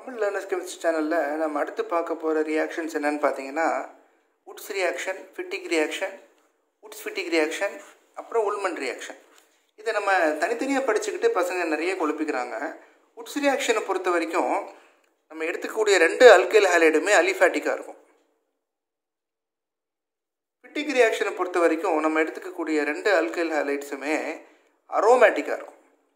Tamil learners chemistry சேனலில் நம்ம அடுத்து பார்க்க போகிற ரியாக்ஷன்ஸ் என்னன்னு பார்த்தீங்கன்னா Wurtz reaction Fittig reaction Wurtz Fittig reaction அப்புறம் உல்மன் ரியாக்ஷன் இதை நம்ம தனித்தனியாக படிச்சுக்கிட்டு பசங்க நிறைய குழப்பிக்கிறாங்க உட்ஸ் ரியாக்ஷனை பொறுத்த வரைக்கும் நம்ம எடுத்துக்கக்கூடிய ரெண்டு அல்கைல் ஹாலைடுமே அலிஃபேட்டிக்காக இருக்கும் ஃபிட்டிக் ரியாக்ஷனை பொறுத்த வரைக்கும் நம்ம எடுத்துக்கக்கூடிய ரெண்டு அல்கைல் ஹாலைட்ஸுமே அரோமேட்டிக்காக இருக்கும்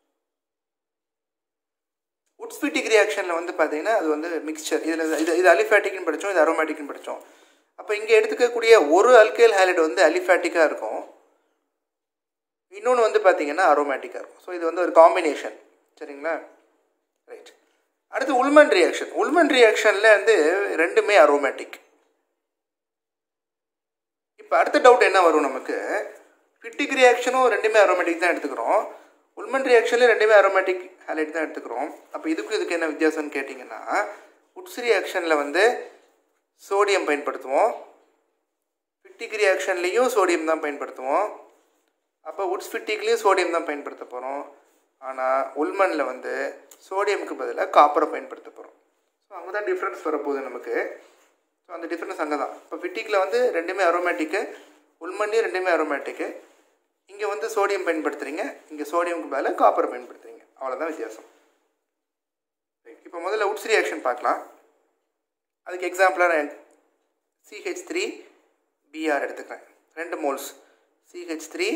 உட்ஸ்பிட்டிக் ரியாக்ஷனில் வந்து பார்த்தீங்கன்னா அது வந்து மிக்சர் இதில் இது இது அலிஃபேட்டிக்னு படித்தோம் இது அரோமேட்டிக்னு படித்தோம் அப்போ இங்கே எடுத்துக்கக்கூடிய ஒரு அல்கைல் ஹாலைடு வந்து அலிஃபேட்டிக்காக இருக்கும் இன்னொன்று வந்து பார்த்தீங்கன்னா அரோமேட்டிக்காக இருக்கும் ஸோ இது வந்து ஒரு காம்பினேஷன் சரிங்களா ரைட் அடுத்து உல்மன் ரியாக்ஷன் உல்மன் ரியாக்ஷனில் வந்து ரெண்டுமே அரோமேட்டிக் இப்போ அடுத்த டவுட் என்ன வரும் நமக்கு ஃபிட்டிக் ரியாக்ஷனும் ரெண்டுமே அரோமேட்டிக் தான் எடுத்துக்கிறோம் உல்மன் ரியாக்ஷனில் ரெண்டுமே அரோமேட்டிக் ஹாலைட் தான் எடுத்துக்கிறோம் அப்போ இதுக்கும் இதுக்கு என்ன வித்தியாசம்னு கேட்டிங்கன்னா உட்ஸ் ரியாக்ஷனில் வந்து சோடியம் பயன்படுத்துவோம் ஃபிட்டிக் ரியாக்ஷன்லேயும் சோடியம் தான் பயன்படுத்துவோம் அப்போ உட்ஸ் ஃபிட்டிக்லேயும் சோடியம் தான் பயன்படுத்த போகிறோம் ஆனால் உல்மனில் வந்து சோடியமுக்கு பதிலாக காப்பரை பயன்படுத்த போகிறோம் ஸோ அங்கே தான் டிஃப்ரென்ஸ் வரப்போகுது நமக்கு ஸோ அந்த டிஃப்ரென்ஸ் அங்கே தான் இப்போ ஃபிட்டிக்கில் வந்து ரெண்டுமே அரோமேட்டிக்கு உள்மண்டையும் ரெண்டுமே அரோமேட்டிக்கு இங்கே வந்து சோடியம் பயன்படுத்துகிறீங்க இங்கே சோடியமுக்கு பதிலாக காப்பர் பயன்படுத்துகிறீங்க அவ்வளோதான் வித்தியாசம் இப்போ முதல்ல உட்ஸ் ரியாக்ஷன் பார்க்கலாம் அதுக்கு எக்ஸாம்பிளாக நான் சிஹெச் த்ரீ பிஆர் எடுத்துக்கிறேன் ரெண்டு moles CH three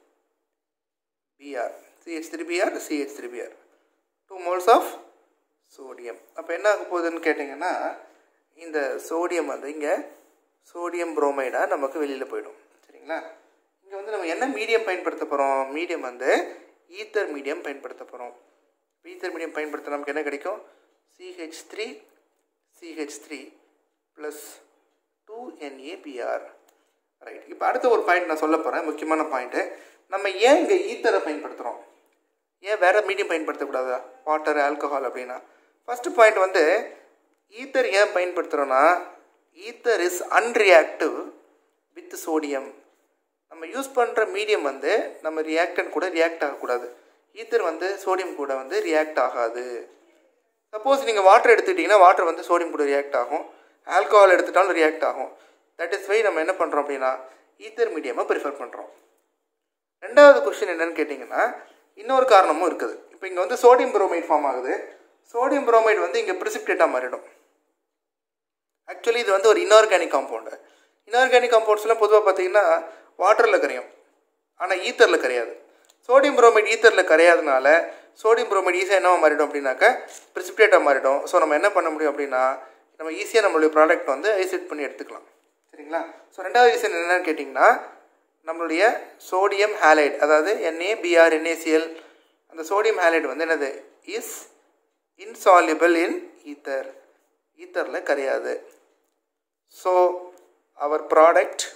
Br CH three Br CH three Br two moles of sodium அப்போ என்ன ஆக போகுதுன்னு கேட்டிங்கன்னா இந்த சோடியம் வந்து இங்கே சோடியம் புரோமைடாக நமக்கு வெளியில் போயிடும் சரிங்களா இங்கே வந்து நம்ம என்ன மீடியம் பயன்படுத்த போகிறோம் மீடியம் வந்து ஈத்தர் மீடியம் பயன்படுத்த போகிறோம் ஈத்தர் மீடியம் பயன்படுத்த நமக்கு என்ன கிடைக்கும் CH three CH three plus two NaBr right இப்போ அடுத்த ஒரு பாயிண்ட் நான் சொல்ல போகிறேன் முக்கியமான பாயிண்ட்டு நம்ம ஏன் இங்கே ஈத்தரை பயன்படுத்துகிறோம் ஏன் வேறு மீடியம் பயன்படுத்தக்கூடாதா வாட்டர் ஆல்கஹால் அப்படின்னா ஃபஸ்ட்டு பாயிண்ட் வந்து ஈத்தர் ஏன் பயன்படுத்துகிறோன்னா ether is unreactive with sodium நம்ம யூஸ் பண்ணுற மீடியம் வந்து நம்ம ரியாக்டன் கூட ரியாக்ட் ஆகக்கூடாது ஈத்தர் வந்து சோடியம் கூட வந்து ரியாக்ட் ஆகாது சப்போஸ் நீங்கள் வாட்டர் எடுத்துக்கிட்டிங்கன்னா வாட்டர் வந்து சோடியம் கூட ரியாக்ட் ஆகும் ஆல்கஹால் எடுத்துட்டாலும் ரியாக்ட் ஆகும் தட் இஸ் வை நம்ம என்ன பண்ணுறோம் அப்படின்னா ஈத்தர் மீடியமாக ப்ரிஃபர் பண்ணுறோம் ரெண்டாவது கொஷின் என்னன்னு கேட்டிங்கன்னா இன்னொரு காரணமும் இருக்குது இப்போ இங்கே வந்து சோடியம் புரோமைட் ஃபார்ம் ஆகுது சோடியம் புரோமைடு வந்து இங்கே ப்ரிசிப்டேட்டாக மாறிடும் ஆக்சுவலி இது வந்து ஒரு இன்ஆர்கானிக் காம்பவுண்டு இன்ஆர்கானிக் காம்பவுண்ட்ஸ்லாம் பொதுவாக பார்த்தீங்கன்னா வாட்டரில் கரையும் ஆனால் ஈத்தரில் கரையாது சோடியம் புரோமைட் ஈத்தரில் கரையாதனால சோடியம் புரோமைட் ஈஸியாக என்னவா மாறிடும் அப்படின்னாக்கா ப்ரிசிப்டேட்டாக மாறிடும் ஸோ நம்ம என்ன பண்ண முடியும் அப்படின்னா நம்ம ஈஸியாக நம்மளுடைய ப்ராடக்ட் வந்து ஐசெட் பண்ணி எடுத்துக்கலாம் சரிங்களா ஸோ ரெண்டாவது ரீசன் என்னென்னு கேட்டிங்கன்னா நம்மளுடைய சோடியம் ஹேலைட் அதாவது என்ஏபிஆர் என்ஏசிஎல் அந்த சோடியம் ஹேலைட் வந்து என்னது இஸ் இன்சால்யூபிள் இன் ஈத்தர் ஈத்தரில் கரையாது so our product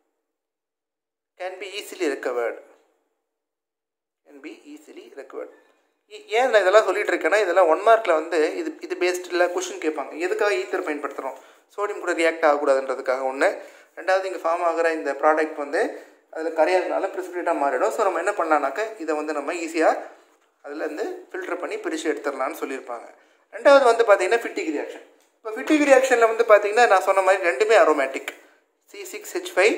can be easily recovered can be easily recovered ஏன் நான் இதெல்லாம் சொல்லிட்டு இருக்கேன்னா இதெல்லாம் ஒன் மார்க்கில் வந்து இது இது பேஸ்டில் கொஷின் கேட்பாங்க எதுக்காக ஈத்தர் பயன்படுத்துகிறோம் சோடியம் கூட ரியாக்ட் ஆகக்கூடாதுன்றதுக்காக ஒன்று ரெண்டாவது இங்கே ஃபார்ம் ஆகிற இந்த ப்ராடக்ட் வந்து அதில் கரையாதனால ப்ரிசிபிடேட்டாக மாறிடும் ஸோ நம்ம என்ன பண்ணலான்னாக்க இதை வந்து நம்ம ஈஸியாக அதில் இருந்து ஃபில்டர் பண்ணி பிரித்து எடுத்துடலாம்னு சொல்லியிருப்பாங்க ரெண்டாவது வந்து பார்த்தீங்கன்னா ஃபிட்டிக் ரியாக்ஷன் இப்போ ஃபிட்டிக் ரியாக்ஷனில் வந்து பார்த்தீங்கன்னா நான் சொன்ன மாதிரி ரெண்டுமே aromatic C six H five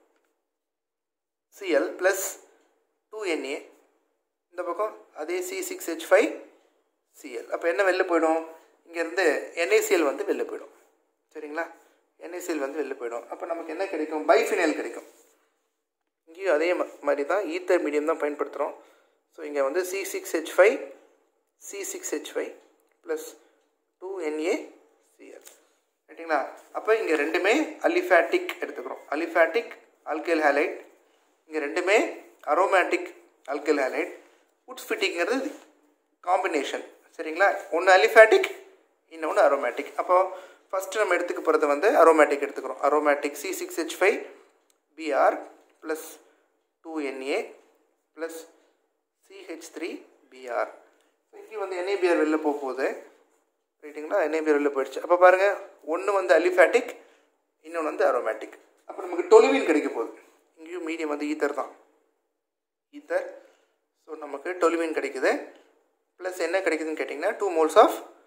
Cl plus two Na இந்த பக்கம் அதே C six H five Cl அப்போ என்ன வெளில போயிடும் இங்கேருந்து என்ஏசிஎல் வந்து வெளில போயிடும் சரிங்களா என்ஏசிஎல் வந்து வெளில போயிடும் அப்போ நமக்கு என்ன கிடைக்கும் பைஃபினைல் கிடைக்கும் இங்கேயும் அதே மாதிரி தான் ஈத்தர் மீடியம் தான் பயன்படுத்துகிறோம் ஸோ இங்கே வந்து C six H five C six H five plus two Na Cl ரைட்டுங்களா அப்போ இங்கே ரெண்டுமே அலிஃபேட்டிக் எடுத்துக்கிறோம் அலிஃபேட்டிக் ஆல்கைல் ஹேலைட் இங்கே ரெண்டுமே அரோமேட்டிக் ஆல்கைல் ஹேலைட் உட்ஸ் ஃபிட்டிங்கிறது காம்பினேஷன் சரிங்களா ஒன்று அலிஃபேட்டிக் இன்னொன்று அரோமேட்டிக் அப்போ ஃபஸ்ட்டு நம்ம எடுத்துக்க போகிறது வந்து அரோமேட்டிக் எடுத்துக்கிறோம் aromatic C six H five Br plus two Na plus CH three Br இங்கே வந்து என்ஏபிஆர் வெளில போக போகுது ரைட்டுங்களா என்ஏபிஆர் வெளில போயிடுச்சு அப்போ பாருங்கள் ஒன்று வந்து அலிஃபேட்டிக் இன்னொன்று வந்து அரோமேட்டிக் அப்போ நமக்கு டொலுவின் கிடைக்க போகுது இங்கேயும் மீடியம் வந்து ஈத்தர் தான் ஈத்தர் ஸோ நமக்கு டொலுவின் கிடைக்குது ப்ளஸ் என்ன கிடைக்குதுன்னு கேட்டிங்கன்னா two moles of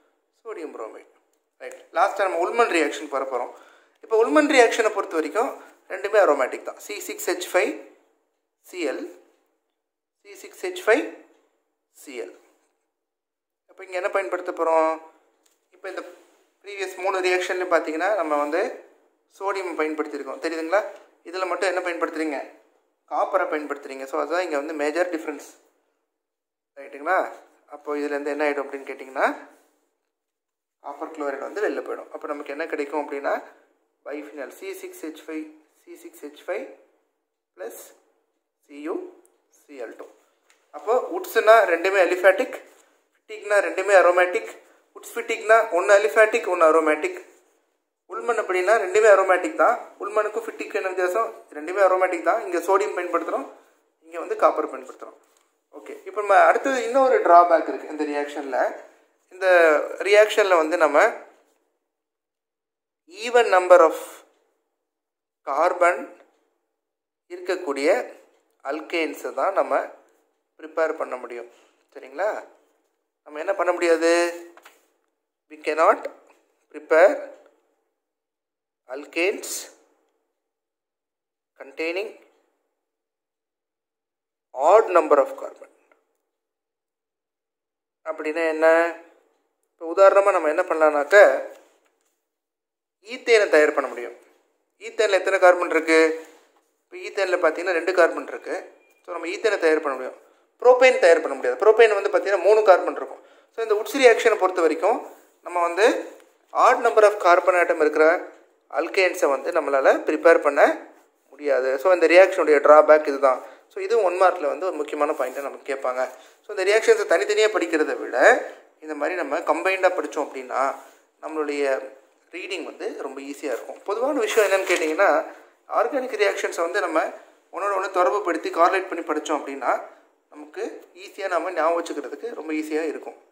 sodium bromide right லாஸ்ட்டாக நம்ம உல்மன் ரியாக்ஷன் போகிற போகிறோம் இப்போ உல்மன் ரியாக்ஷனை பொறுத்த வரைக்கும் ரெண்டுமே அரோமேட்டிக் தான் C six H five Cl C six H five Cl அப்போ இங்கே என்ன பயன்படுத்த போகிறோம் இப்போ இந்த ப்ரீவியஸ் மூணு ரியாக்ஷன்லையும் பார்த்தீங்கன்னா நம்ம வந்து சோடியம் பயன்படுத்தியிருக்கோம் தெரியுதுங்களா இதில் மட்டும் என்ன பயன்படுத்துகிறீங்க காப்பரை பயன்படுத்துகிறீங்க ஸோ அதுதான் இங்கே வந்து மேஜர் டிஃப்ரென்ஸ் ரைட்டுங்களா அப்போ இதுலேருந்து என்ன ஆகிடும் அப்படின்னு கேட்டிங்கன்னா காப்பர் குளோரைடு வந்து வெளில போயிடும் அப்போ நமக்கு என்ன கிடைக்கும் அப்படின்னா biphenyl C six H five C six H five plus Cu Cl two அப்போ உட்ஸ்னா ரெண்டுமே அலிஃபேட்டிக் ஃபிட்டிக்னா ரெண்டுமே அரோமேட்டிக் உட்ஸ் ஃபிட்டிக்னா ஒன்று அலிஃபேட்டிக் ஒன்று அரோமேட்டிக் உள்மண் அப்படின்னா ரெண்டுமே அரோமேட்டிக் தான் உள்மனுக்கும் ஃபிட்டிக்கு என்ன வித்தியாசம் ரெண்டுமே அரோமேட்டிக் தான் இங்கே சோடியம் பயன்படுத்துகிறோம் இங்கே வந்து காப்பர் பயன்படுத்துகிறோம் ஓகே இப்போ நம்ம அடுத்தது இன்னொரு ட்ராபேக் இருக்குது இந்த ரியாக்ஷனில் இந்த ரியாக்ஷனில் வந்து நம்ம ஈவன் நம்பர் ஆஃப் கார்பன் இருக்கக்கூடிய அல்கேன்ஸை தான் நம்ம ப்ரிப்பேர் பண்ண முடியும் சரிங்களா நம்ம என்ன பண்ண முடியாது we cannot prepare alkanes containing odd number of carbon அப்படின்னா என்ன இப்போ உதாரணமாக நம்ம என்ன பண்ணலான்னாக்க ஈத்தேனை தயார் பண்ண முடியும் ஈத்தேனில் எத்தனை கார்பன் இருக்குது இப்போ ஈத்தேனில் பார்த்தீங்கன்னா ரெண்டு கார்பன் இருக்குது ஸோ நம்ம ஈத்தேனை தயார் பண்ண முடியும் ப்ரோபைன் தயார் பண்ண முடியாது ப்ரோபைன் வந்து பார்த்தீங்கன்னா மூணு கார்பன் இருக்கும் ஸோ இந்த உட்ஸ் ரியாக்ஷனை பொறுத்த வரைக்கும் நம்ம வந்து odd number of carbon atom இருக்கிற அல்கேன்ஸை வந்து நம்மளால் ப்ரிப்பேர் பண்ண முடியாது ஸோ இந்த ரியாக்ஷனுடைய ட்ராபேக் இதுதான் ஸோ இது ஒன் மார்க்கில் வந்து ஒரு முக்கியமான பாயிண்ட்டை நமக்கு கேட்பாங்க ஸோ இந்த ரியாக்ஷன்ஸை தனித்தனியாக படிக்கிறத விட இந்த மாதிரி நம்ம கம்பைண்டாக படித்தோம் அப்படின்னா நம்மளுடைய ரீடிங் வந்து ரொம்ப ஈஸியாக இருக்கும் பொதுவான விஷயம் என்னென்னு கேட்டிங்கன்னா ஆர்கானிக் ரியாக்ஷன்ஸை வந்து நம்ம ஒன்றோட ஒன்று தொடர்புபடுத்தி கார்லேட் பண்ணி படித்தோம் அப்படின்னா நமக்கு ஈஸியாக நம்ம ஞாபகம் வச்சுக்கிறதுக்கு ரொம்ப ஈஸியாக இருக்கும்